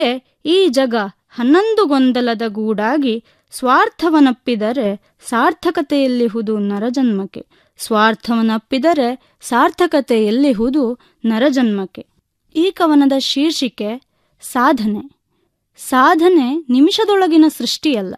ಈ ಜಗ ಹನ್ನೊಂದು ಗೊಂದಲದ ಗೂಡಾಗಿ ಸ್ವಾರ್ಥವನಪ್ಪಿದರೆ ಸಾರ್ಥಕತೆಯಲ್ಲಿಹುದು ನರಜನ್ಮಕ್ಕೆ ಸ್ವಾರ್ಥವನಪ್ಪಿದರೆ ಸಾರ್ಥಕತೆಯಲ್ಲಿಹುದು ನರಜನ್ಮಕ್ಕೆ ಈ ಕವನದ ಶೀರ್ಷಿಕೆ ಸಾಧನೆ ಸಾಧನೆ ನಿಮಿಷದೊಳಗಿನ ಸೃಷ್ಟಿಯಲ್ಲ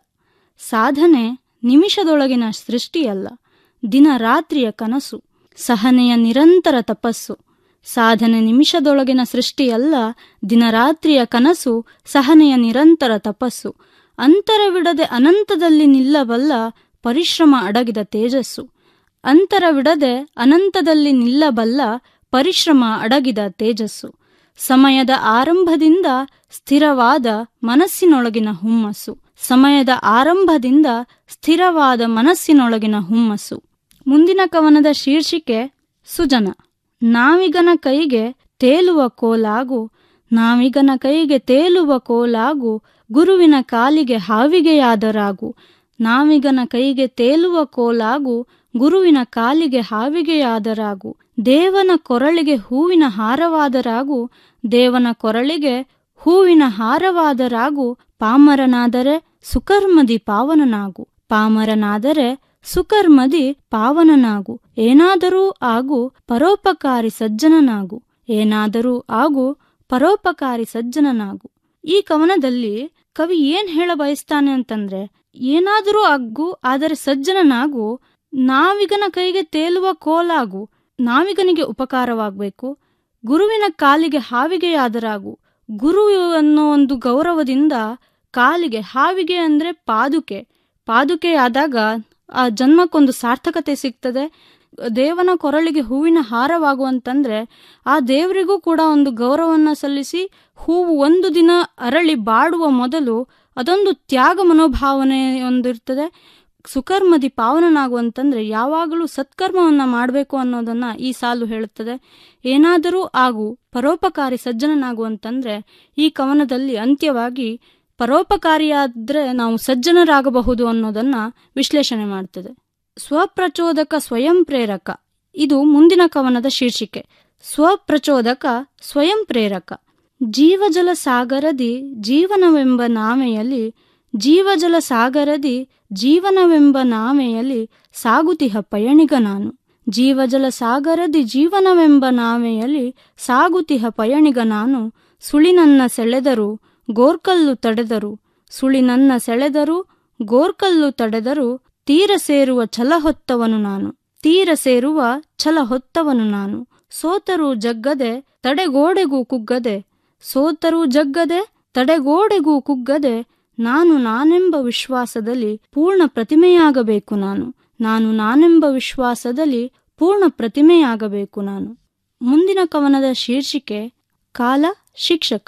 ಸಾಧನೆ ನಿಮಿಷದೊಳಗಿನ ಸೃಷ್ಟಿಯಲ್ಲ ದಿನ ರಾತ್ರಿಯ ಕನಸು ಸಹನೆಯ ನಿರಂತರ ತಪಸ್ಸು ಸಾಧನೆ ನಿಮಿಷದೊಳಗಿನ ಸೃಷ್ಟಿಯಲ್ಲ ದಿನರಾತ್ರಿಯ ಕನಸು ಸಹನೆಯ ನಿರಂತರ ತಪಸ್ಸು ಅಂತರವಿಡದೆ ಅನಂತದಲ್ಲಿ ನಿಲ್ಲಬಲ್ಲ ಪರಿಶ್ರಮ ಅಡಗಿದ ತೇಜಸ್ಸು ಅಂತರವಿಡದೆ ಅನಂತದಲ್ಲಿ ನಿಲ್ಲಬಲ್ಲ ಪರಿಶ್ರಮ ಅಡಗಿದ ತೇಜಸ್ಸು ಸಮಯದ ಆರಂಭದಿಂದ ಸ್ಥಿರವಾದ ಮನಸ್ಸಿನೊಳಗಿನ ಹುಮ್ಮಸ್ಸು ಸಮಯದ ಆರಂಭದಿಂದ ಸ್ಥಿರವಾದ ಮನಸ್ಸಿನೊಳಗಿನ ಹುಮ್ಮಸ್ಸು ಮುಂದಿನ ಕವನದ ಶೀರ್ಷಿಕೆ ಸುಜನ ನಾವಿಗನ ಕೈಗೆ ತೇಲುವ ಕೋಲಾಗು ನಾವಿಗನ ಕೈಗೆ ತೇಲುವ ಕೋಲಾಗು ಗುರುವಿನ ಕಾಲಿಗೆ ಹಾವಿಗೆಯಾದರಾಗು ನಾವಿಗನ ಕೈಗೆ ತೇಲುವ ಕೋಲಾಗು ಗುರುವಿನ ಕಾಲಿಗೆ ಹಾವಿಗೆಯಾದರಾಗು ದೇವನ ಕೊರಳಿಗೆ ಹೂವಿನ ಹಾರವಾದರಾಗು ದೇವನ ಕೊರಳಿಗೆ ಹೂವಿನ ಹಾರವಾದರಾಗು ಪಾಮರನಾದರೆ ಸುಕರ್ಮದಿ ಪಾವನನಾಗು ಪಾಮರನಾದರೆ ಸುಕರ್ಮದಿ ಪಾವನನಾಗು ಏನಾದರೂ ಆಗು ಪರೋಪಕಾರಿ ಸಜ್ಜನನಾಗು ಏನಾದರೂ ಆಗು ಪರೋಪಕಾರಿ ಸಜ್ಜನನಾಗು ಈ ಕವನದಲ್ಲಿ ಕವಿ ಏನ್ ಹೇಳ ಬಯಸ್ತಾನೆ ಅಂತಂದ್ರೆ ಏನಾದರೂ ಅಗ್ಗು ಆದರೆ ಸಜ್ಜನನಾಗು ನಾವಿಗನ ಕೈಗೆ ತೇಲುವ ಕೋಲಾಗು ನಾವಿಗನಿಗೆ ಉಪಕಾರವಾಗಬೇಕು ಗುರುವಿನ ಕಾಲಿಗೆ ಹಾವಿಗೆಯಾದರಾಗು ಗುರು ಅನ್ನೋ ಒಂದು ಗೌರವದಿಂದ ಕಾಲಿಗೆ ಹಾವಿಗೆ ಅಂದ್ರೆ ಪಾದುಕೆ ಪಾದುಕೆಯಾದಾಗ ಆ ಜನ್ಮಕ್ಕೊಂದು ಸಾರ್ಥಕತೆ ಸಿಗ್ತದೆ ದೇವನ ಕೊರಳಿಗೆ ಹೂವಿನ ಹಾರವಾಗುವಂತಂದ್ರೆ ಆ ದೇವರಿಗೂ ಕೂಡ ಒಂದು ಗೌರವನ್ನ ಸಲ್ಲಿಸಿ ಹೂವು ಒಂದು ದಿನ ಅರಳಿ ಬಾಡುವ ಮೊದಲು ಅದೊಂದು ತ್ಯಾಗ ಮನೋಭಾವನೆ ಒಂದಿರ್ತದೆ ಸುಕರ್ಮದಿ ಪಾವನನಾಗುವಂತಂದ್ರೆ ಯಾವಾಗಲೂ ಸತ್ಕರ್ಮವನ್ನ ಮಾಡಬೇಕು ಅನ್ನೋದನ್ನ ಈ ಸಾಲು ಹೇಳುತ್ತದೆ ಏನಾದರೂ ಆಗು ಪರೋಪಕಾರಿ ಸಜ್ಜನನಾಗುವಂತಂದ್ರೆ ಈ ಕವನದಲ್ಲಿ ಅಂತ್ಯವಾಗಿ ಪರೋಪಕಾರಿಯಾದ್ರೆ ನಾವು ಸಜ್ಜನರಾಗಬಹುದು ಅನ್ನೋದನ್ನ ವಿಶ್ಲೇಷಣೆ ಮಾಡ್ತದೆ ಸ್ವಪ್ರಚೋದಕ ಸ್ವಯಂ ಪ್ರೇರಕ ಇದು ಮುಂದಿನ ಕವನದ ಶೀರ್ಷಿಕೆ ಸ್ವಪ್ರಚೋದಕ ಸ್ವಯಂ ಪ್ರೇರಕ ಜೀವಜಲ ಸಾಗರದಿ ಜೀವನವೆಂಬ ನಾವೆಯಲ್ಲಿ ಜೀವಜಲ ಸಾಗರದಿ ಜೀವನವೆಂಬ ನಾವೆಯಲ್ಲಿ ಸಾಗುತಿಹ ಪಯಣಿಗ ನಾನು ಜೀವಜಲ ಸಾಗರದಿ ಜೀವನವೆಂಬ ನಾವೆಯಲ್ಲಿ ಸಾಗುತಿಹ ಪಯಣಿಗ ನಾನು ಸುಳಿನನ್ನ ಸೆಳೆದರು ಗೋರ್ಕಲ್ಲು ತಡೆದರು ಸುಳಿನನ್ನ ಸೆಳೆದರು ಗೋರ್ಕಲ್ಲು ತಡೆದರು ತೀರ ಸೇರುವ ಛಲ ಹೊತ್ತವನು ನಾನು ತೀರ ಸೇರುವ ಛಲ ಹೊತ್ತವನು ನಾನು ಸೋತರೂ ಜಗ್ಗದೆ ತಡೆಗೋಡೆಗೂ ಕುಗ್ಗದೆ ಸೋತರೂ ಜಗ್ಗದೆ ತಡೆಗೋಡೆಗೂ ಕುಗ್ಗದೆ ನಾನು ನಾನೆಂಬ ವಿಶ್ವಾಸದಲ್ಲಿ ಪೂರ್ಣ ಪ್ರತಿಮೆಯಾಗಬೇಕು ನಾನು ನಾನು ನಾನೆಂಬ ವಿಶ್ವಾಸದಲ್ಲಿ ಪೂರ್ಣ ಪ್ರತಿಮೆಯಾಗಬೇಕು ನಾನು ಮುಂದಿನ ಕವನದ ಶೀರ್ಷಿಕೆ ಕಾಲ ಶಿಕ್ಷಕ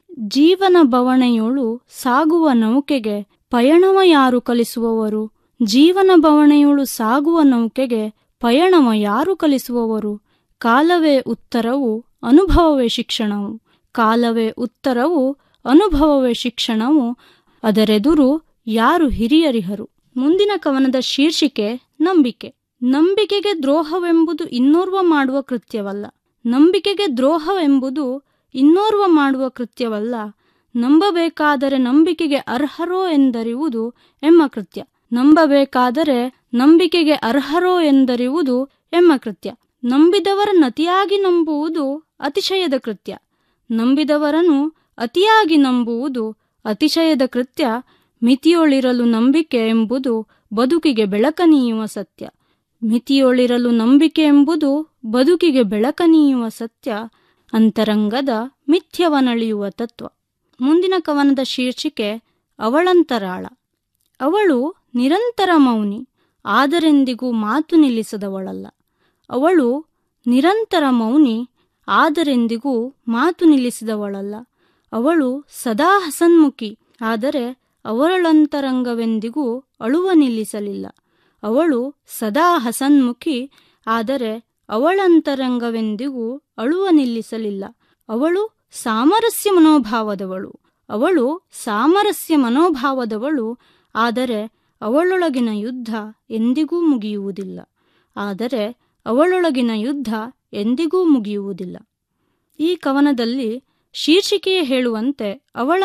ಜೀವನ ಬವಣೆಯೋಳು ಸಾಗುವ ನೌಕೆಗೆ ಪಯಣವ ಯಾರು ಕಲಿಸುವವರು ಜೀವನ ಬವಣೆಯೋಳು ಸಾಗುವ ನೌಕೆಗೆ ಪಯಣವ ಯಾರು ಕಲಿಸುವವರು ಕಾಲವೇ ಉತ್ತರವು ಅನುಭವವೇ ಶಿಕ್ಷಣವು ಕಾಲವೇ ಉತ್ತರವು ಅನುಭವವೇ ಶಿಕ್ಷಣವು ಅದರೆದುರು ಯಾರು ಹಿರಿಯರಿಹರು ಮುಂದಿನ ಕವನದ ಶೀರ್ಷಿಕೆ ನಂಬಿಕೆ ನಂಬಿಕೆಗೆ ದ್ರೋಹವೆಂಬುದು ಇನ್ನೋರ್ವ ಮಾಡುವ ಕೃತ್ಯವಲ್ಲ ನಂಬಿಕೆಗೆ ದ್ರೋಹವೆಂಬುದು ಇನ್ನೋರ್ವ ಮಾಡುವ ಕೃತ್ಯವಲ್ಲ ನಂಬಬೇಕಾದರೆ ನಂಬಿಕೆಗೆ ಅರ್ಹರೋ ಎಂದರಿವುದು ಎಂಬ ಕೃತ್ಯ ನಂಬಬೇಕಾದರೆ ನಂಬಿಕೆಗೆ ಅರ್ಹರೋ ಎಂದರಿವುದು ಎಂಬ ಕೃತ್ಯ ನಂಬಿದವರ ನತಿಯಾಗಿ ನಂಬುವುದು ಅತಿಶಯದ ಕೃತ್ಯ ನಂಬಿದವರನ್ನು ಅತಿಯಾಗಿ ನಂಬುವುದು ಅತಿಶಯದ ಕೃತ್ಯ ಮಿತಿಯೊಳಿರಲು ನಂಬಿಕೆ ಎಂಬುದು ಬದುಕಿಗೆ ಬೆಳಕನೀಯುವ ಸತ್ಯ ಮಿತಿಯೊಳಿರಲು ನಂಬಿಕೆ ಎಂಬುದು ಬದುಕಿಗೆ ಬೆಳಕನೀಯುವ ಸತ್ಯ ಅಂತರಂಗದ ಮಿಥ್ಯವನಳಿಯುವ ತತ್ವ ಮುಂದಿನ ಕವನದ ಶೀರ್ಷಿಕೆ ಅವಳಂತರಾಳ ಅವಳು ನಿರಂತರ ಮೌನಿ ಆದರೆಂದಿಗೂ ಮಾತು ನಿಲ್ಲಿಸದವಳಲ್ಲ ಅವಳು ನಿರಂತರ ಮೌನಿ ಆದರೆಂದಿಗೂ ಮಾತು ನಿಲ್ಲಿಸಿದವಳಲ್ಲ ಅವಳು ಸದಾ ಹಸನ್ಮುಖಿ ಆದರೆ ಅವಳಂತರಂಗವೆಂದಿಗೂ ಅಳುವ ನಿಲ್ಲಿಸಲಿಲ್ಲ ಅವಳು ಸದಾ ಹಸನ್ಮುಖಿ ಆದರೆ ಅವಳಂತರಂಗವೆಂದಿಗೂ ಅಳುವ ನಿಲ್ಲಿಸಲಿಲ್ಲ ಅವಳು ಸಾಮರಸ್ಯ ಮನೋಭಾವದವಳು ಅವಳು ಸಾಮರಸ್ಯ ಮನೋಭಾವದವಳು ಆದರೆ ಅವಳೊಳಗಿನ ಯುದ್ಧ ಎಂದಿಗೂ ಮುಗಿಯುವುದಿಲ್ಲ ಆದರೆ ಅವಳೊಳಗಿನ ಯುದ್ಧ ಎಂದಿಗೂ ಮುಗಿಯುವುದಿಲ್ಲ ಈ ಕವನದಲ್ಲಿ ಶೀರ್ಷಿಕೆಯೇ ಹೇಳುವಂತೆ ಅವಳ